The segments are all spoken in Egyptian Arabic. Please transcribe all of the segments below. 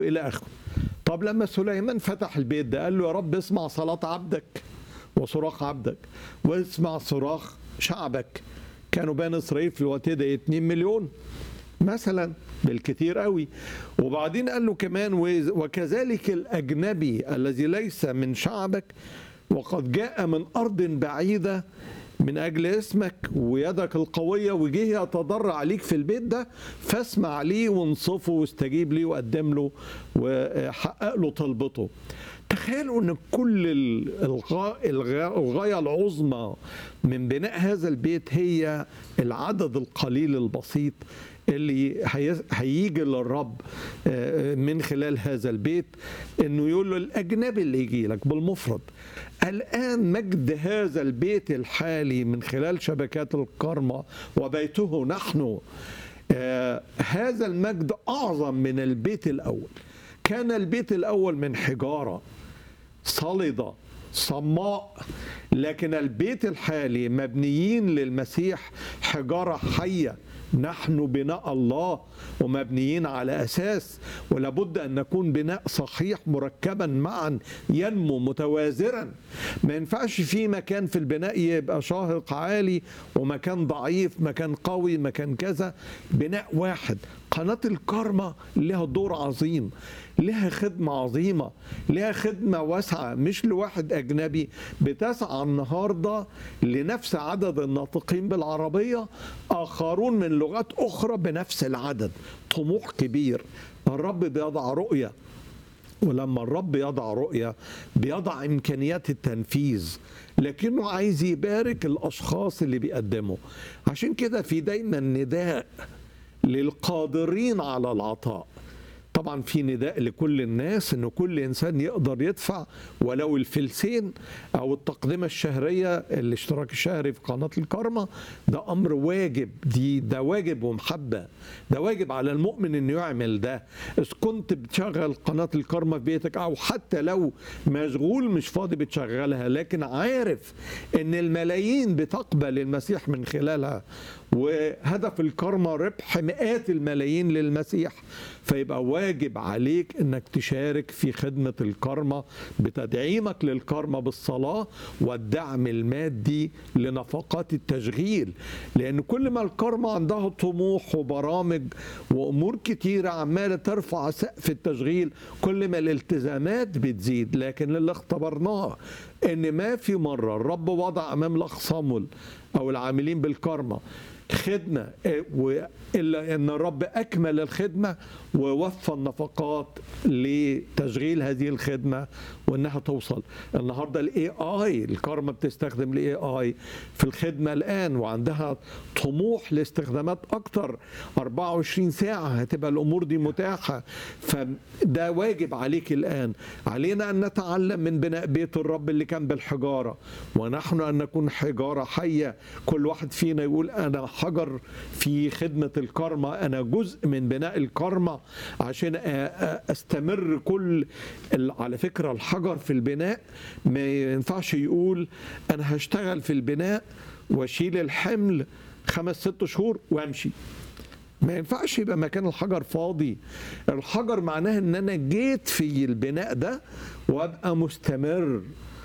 الى اخره طب لما سليمان فتح البيت ده قال له يا رب اسمع صلاة عبدك وصراخ عبدك واسمع صراخ شعبك كانوا بني اسرائيل في الوقت ده 2 مليون مثلا بالكثير قوي وبعدين قال له كمان وكذلك الاجنبي الذي ليس من شعبك وقد جاء من ارض بعيده من اجل اسمك ويدك القويه وجه يتضرع عليك في البيت ده فاسمع ليه وانصفه واستجيب ليه وقدم له وحقق له طلبته تخيلوا ان كل الغايه العظمى من بناء هذا البيت هي العدد القليل البسيط اللي هيجي للرب من خلال هذا البيت انه يقول له الاجنبي اللي يجي لك بالمفرد الان مجد هذا البيت الحالي من خلال شبكات الكرمة وبيته نحن هذا المجد اعظم من البيت الاول كان البيت الاول من حجاره صلده صماء لكن البيت الحالي مبنيين للمسيح حجاره حيه نحن بناء الله ومبنيين على اساس ولابد ان نكون بناء صحيح مركبا معا ينمو متوازرا ما ينفعش في مكان في البناء يبقى شاهق عالي ومكان ضعيف مكان قوي مكان كذا بناء واحد قناة الكارما لها دور عظيم لها خدمة عظيمة لها خدمة واسعة مش لواحد أجنبي بتسعى النهاردة لنفس عدد الناطقين بالعربية آخرون من لغات أخرى بنفس العدد طموح كبير الرب بيضع رؤية ولما الرب يضع رؤية بيضع إمكانيات التنفيذ لكنه عايز يبارك الأشخاص اللي بيقدموا عشان كده في دايما نداء للقادرين على العطاء طبعا في نداء لكل الناس ان كل انسان يقدر يدفع ولو الفلسين او التقدمه الشهريه الاشتراك الشهري في قناه الكرمه ده امر واجب دي ده واجب ومحبه ده واجب على المؤمن انه يعمل ده اذا كنت بتشغل قناه الكرمه في بيتك او حتى لو مشغول مش فاضي بتشغلها لكن عارف ان الملايين بتقبل المسيح من خلالها وهدف الكرمة ربح مئات الملايين للمسيح فيبقى واجب عليك انك تشارك في خدمة الكرمة بتدعيمك للكرمة بالصلاة والدعم المادي لنفقات التشغيل لان كل ما الكرمة عندها طموح وبرامج وامور كتيرة عمالة ترفع سقف التشغيل كل ما الالتزامات بتزيد لكن اللي اختبرناه ان ما في مرة الرب وضع امام الاخ صامول او العاملين بالكرمة خدمة إلا أن الرب أكمل الخدمة ووفى النفقات لتشغيل هذه الخدمة وأنها توصل النهاردة الاي اي الكارما بتستخدم الاي اي في الخدمة الآن وعندها طموح لاستخدامات أكتر 24 ساعة هتبقى الأمور دي متاحة فده واجب عليك الآن علينا أن نتعلم من بناء بيت الرب اللي كان بالحجارة ونحن أن نكون حجارة حية كل واحد فينا يقول أنا حجر في خدمة الكرمة أنا جزء من بناء الكرمة عشان أستمر كل على فكرة الحجر في البناء ما ينفعش يقول أنا هشتغل في البناء واشيل الحمل خمس ست شهور وامشي ما ينفعش يبقى مكان الحجر فاضي الحجر معناه ان انا جيت في البناء ده وابقى مستمر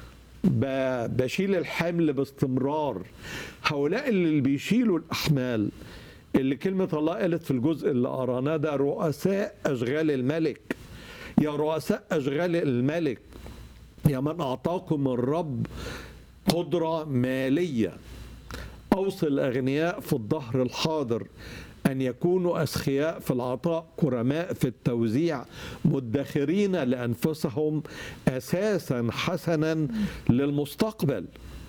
بشيل الحمل باستمرار هؤلاء اللي بيشيلوا الأحمال اللي كلمة الله قالت في الجزء اللي قراناه ده رؤساء أشغال الملك يا رؤساء أشغال الملك يا من أعطاكم الرب قدرة مالية أوصل الأغنياء في الظهر الحاضر أن يكونوا أسخياء في العطاء كرماء في التوزيع مدخرين لأنفسهم أساسا حسنا للمستقبل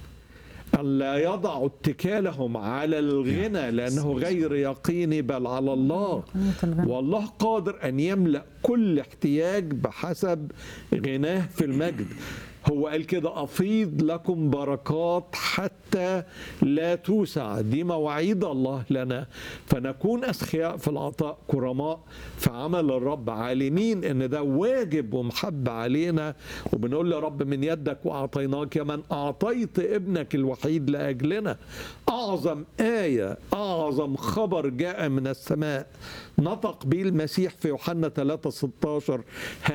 أن لا يضعوا اتكالهم على الغنى لأنه غير يقيني بل على الله والله قادر أن يملأ كل احتياج بحسب غناه في المجد هو قال كده افيض لكم بركات حتى لا توسع دي مواعيد الله لنا فنكون اسخياء في العطاء كرماء في عمل الرب عالمين ان ده واجب ومحبه علينا وبنقول يا رب من يدك واعطيناك يا من اعطيت ابنك الوحيد لاجلنا اعظم ايه اعظم خبر جاء من السماء نطق به المسيح في يوحنا 3 16